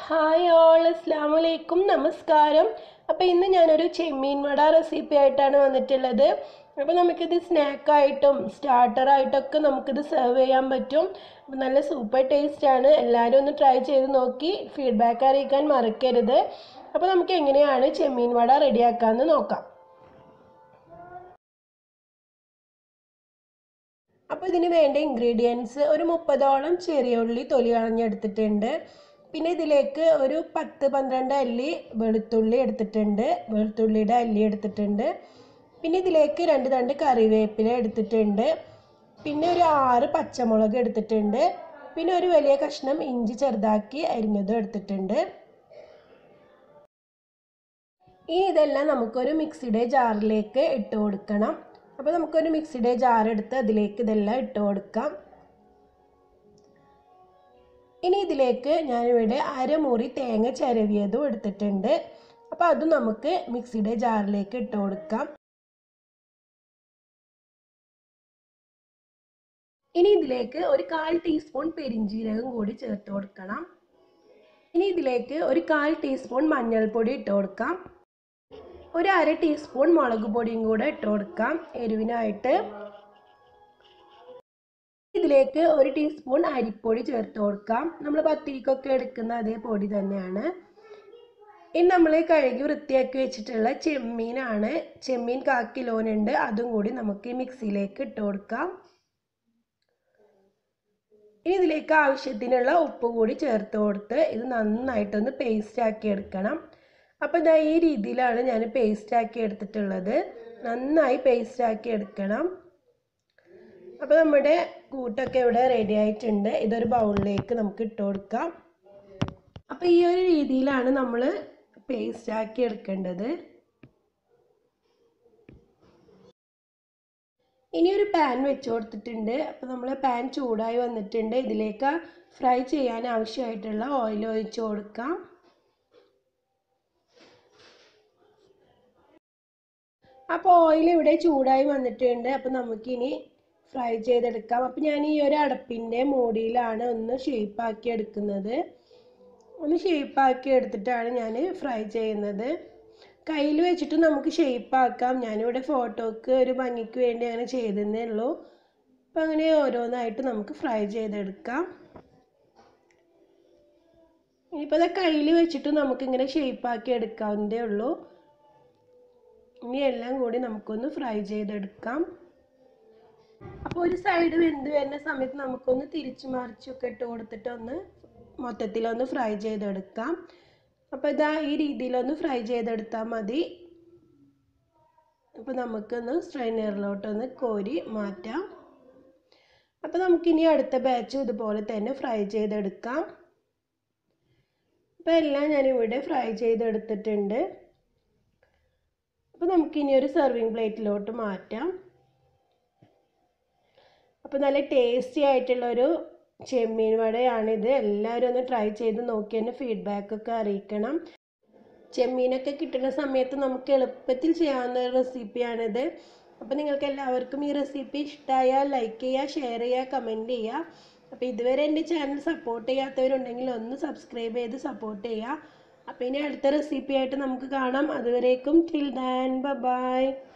hi all അസ്സാം വലൈക്കും നമസ്കാരം അപ്പോൾ ഇന്ന് ഞാനൊരു ചെമ്മീൻ വട റെസിപ്പി ആയിട്ടാണ് വന്നിട്ടുള്ളത് അപ്പോൾ നമുക്കിത് സ്നാക്കായിട്ടും സ്റ്റാർട്ടറായിട്ടൊക്കെ നമുക്കിത് സെർവ് ചെയ്യാൻ പറ്റും അപ്പോൾ നല്ല സൂപ്പർ ടേസ്റ്റാണ് എല്ലാവരും ഒന്ന് ട്രൈ ചെയ്ത് നോക്കി ഫീഡ്ബാക്ക് അറിയിക്കാൻ മറക്കരുത് അപ്പോൾ നമുക്ക് എങ്ങനെയാണ് ചെമ്മീൻ വട റെഡിയാക്കാമെന്ന് നോക്കാം അപ്പോൾ ഇതിന് വേണ്ട ഇൻഗ്രീഡിയൻസ് ഒരു മുപ്പതോളം ചെറിയ ഉള്ളി തൊലി കളഞ്ഞെടുത്തിട്ടുണ്ട് പിന്നെ ഇതിലേക്ക് ഒരു പത്ത് പന്ത്രണ്ട് അല്ലി വെളുത്തുള്ളി എടുത്തിട്ടുണ്ട് വെളുത്തുള്ളിയുടെ അല്ലി എടുത്തിട്ടുണ്ട് പിന്നെ ഇതിലേക്ക് രണ്ട് തണ്ട് കറിവേപ്പില എടുത്തിട്ടുണ്ട് പിന്നെ ഒരു ആറ് പച്ചമുളക് എടുത്തിട്ടുണ്ട് പിന്നെ ഒരു വലിയ കഷ്ണം ഇഞ്ചി ചെറുതാക്കി അരിഞ്ഞതും എടുത്തിട്ടുണ്ട് ഇനി ഇതെല്ലാം നമുക്കൊരു മിക്സിയുടെ ജാറിലേക്ക് ഇട്ട് കൊടുക്കണം അപ്പോൾ നമുക്കൊരു മിക്സിയുടെ ജാർ എടുത്ത് അതിലേക്ക് ഇതെല്ലാം ഇട്ട് കൊടുക്കാം ഇനി ഇതിലേക്ക് ഞാനിവിടെ അരമുറി തേങ്ങ ചിരവിയതും എടുത്തിട്ടുണ്ട് അപ്പോൾ അതും നമുക്ക് മിക്സിയുടെ ജാറിലേക്ക് ഇട്ട് കൊടുക്കാം ഇനി ഇതിലേക്ക് ഒരു കാൽ ടീസ്പൂൺ പെരിഞ്ജീരകം കൂടി ചേർത്ത് കൊടുക്കണം ഇനി ഇതിലേക്ക് ഒരു കാൽ ടീസ്പൂൺ മഞ്ഞൾപ്പൊടി ഇട്ട് കൊടുക്കാം ഒരു അര ടീസ്പൂൺ മുളക് പൊടിയും കൂടെ ഇട്ട് കൊടുക്കാം എരിവിനായിട്ട് ഇതിലേക്ക് ഒരു ടീസ്പൂൺ അരിപ്പൊടി ചേർത്ത് കൊടുക്കാം നമ്മൾ പത്തിരിക്കൊക്കെ എടുക്കുന്ന അതേ പൊടി തന്നെയാണ് ഇനി നമ്മൾ കഴുകി വൃത്തിയാക്കി വെച്ചിട്ടുള്ള ചെമ്മീനാണ് ചെമ്മീൻ കാ കിലോനുണ്ട് അതും കൂടി നമുക്ക് ഈ മിക്സിയിലേക്ക് ഇട്ട് കൊടുക്കാം ഇനി ഇതിലേക്ക് ആവശ്യത്തിനുള്ള ഉപ്പ് കൂടി ചേർത്ത് കൊടുത്ത് ഇത് നന്നായിട്ടൊന്ന് പേസ്റ്റ് ആക്കി എടുക്കണം അപ്പോൾ ഇതാ ഈ രീതിയിലാണ് ഞാൻ പേസ്റ്റ് ആക്കി എടുത്തിട്ടുള്ളത് നന്നായി പേസ്റ്റ് ആക്കി എടുക്കണം അപ്പോൾ നമ്മുടെ കൂട്ടൊക്കെ ഇവിടെ റെഡി ആയിട്ടുണ്ട് ഇതൊരു ബൗളിലേക്ക് നമുക്ക് ഇട്ട് കൊടുക്കാം അപ്പോൾ ഈ ഒരു രീതിയിലാണ് നമ്മൾ പേസ്റ്റ് ആക്കി എടുക്കേണ്ടത് ഇനി ഒരു പാൻ വെച്ച് കൊടുത്തിട്ടുണ്ട് അപ്പോൾ നമ്മൾ പാൻ ചൂടായി വന്നിട്ടുണ്ട് ഇതിലേക്ക് ഫ്രൈ ചെയ്യാൻ ആവശ്യമായിട്ടുള്ള ഓയിൽ ഒഴിച്ച് കൊടുക്കാം അപ്പോൾ ഓയിൽ ഇവിടെ ചൂടായി വന്നിട്ടുണ്ട് അപ്പോൾ നമുക്കിനി ഫ്രൈ ചെയ്തെടുക്കാം അപ്പോൾ ഞാൻ ഈ ഒരു അടപ്പിൻ്റെ മൂടിയിലാണ് ഒന്ന് ഷേപ്പാക്കി എടുക്കുന്നത് ഒന്ന് ഷേപ്പാക്കി എടുത്തിട്ടാണ് ഞാൻ ഫ്രൈ ചെയ്യുന്നത് കയ്യിൽ വെച്ചിട്ട് നമുക്ക് ഷേപ്പാക്കാം ഞാനിവിടെ ഫോട്ടോക്ക് ഒരു ഭംഗിക്ക് വേണ്ടി അങ്ങനെ ചെയ്തതേ ഉള്ളൂ അപ്പം അങ്ങനെ ഓരോന്നായിട്ട് നമുക്ക് ഫ്രൈ ചെയ്തെടുക്കാം ഇനിയിപ്പോൾ അത് കയ്യിൽ വെച്ചിട്ട് നമുക്കിങ്ങനെ ഷേപ്പാക്കി എടുക്കാവുന്നതേ ഉള്ളൂ ഇനി എല്ലാം കൂടി നമുക്കൊന്ന് ഫ്രൈ ചെയ്തെടുക്കാം അപ്പോൾ ഒരു സൈഡ് വെന്ത് വരുന്ന സമയത്ത് നമുക്കൊന്ന് തിരിച്ചു മറിച്ചൊക്കെ ഇട്ട് കൊടുത്തിട്ട് ഒന്ന് മൊത്തത്തിലൊന്ന് ഫ്രൈ ചെയ്തെടുക്കാം അപ്പോൾ ഇതാ ഈ രീതിയിലൊന്ന് ഫ്രൈ ചെയ്തെടുത്താൽ മതി അപ്പോൾ നമുക്കൊന്ന് സ്ട്രെയിനറിലോട്ടൊന്ന് കോരി മാറ്റാം അപ്പോൾ നമുക്കിനി അടുത്ത ബാച്ചും ഇതുപോലെ തന്നെ ഫ്രൈ ചെയ്തെടുക്കാം അപ്പോൾ എല്ലാം ഞാനിവിടെ ഫ്രൈ ചെയ്തെടുത്തിട്ടുണ്ട് അപ്പോൾ നമുക്കിനി ഒരു സെർവിങ് പ്ലേറ്റിലോട്ട് മാറ്റാം അപ്പോൾ നല്ല ടേസ്റ്റി ആയിട്ടുള്ളൊരു ചെമ്മീൻ വടയാണിത് എല്ലാവരും ഒന്ന് ട്രൈ ചെയ്ത് നോക്കി തന്നെ ഫീഡ്ബാക്കൊക്കെ അറിയിക്കണം ചെമ്മീനൊക്കെ കിട്ടുന്ന സമയത്ത് നമുക്ക് എളുപ്പത്തിൽ ചെയ്യാവുന്ന ഒരു റെസിപ്പിയാണിത് അപ്പോൾ നിങ്ങൾക്ക് എല്ലാവർക്കും ഈ റെസിപ്പി ഇഷ്ടമായാൽ ലൈക്ക് ചെയ്യുക ഷെയർ ചെയ്യുക കമൻറ്റ് ചെയ്യുക അപ്പോൾ ഇതുവരെ എൻ്റെ ചാനൽ സപ്പോർട്ട് ചെയ്യാത്തവരുണ്ടെങ്കിൽ ഒന്ന് സബ്സ്ക്രൈബ് ചെയ്ത് സപ്പോർട്ട് ചെയ്യുക അപ്പോൾ ഇനി അടുത്ത റെസിപ്പി ആയിട്ട് നമുക്ക് കാണാം അതുവരേക്കും ടിൽ ദാൻ ബൈ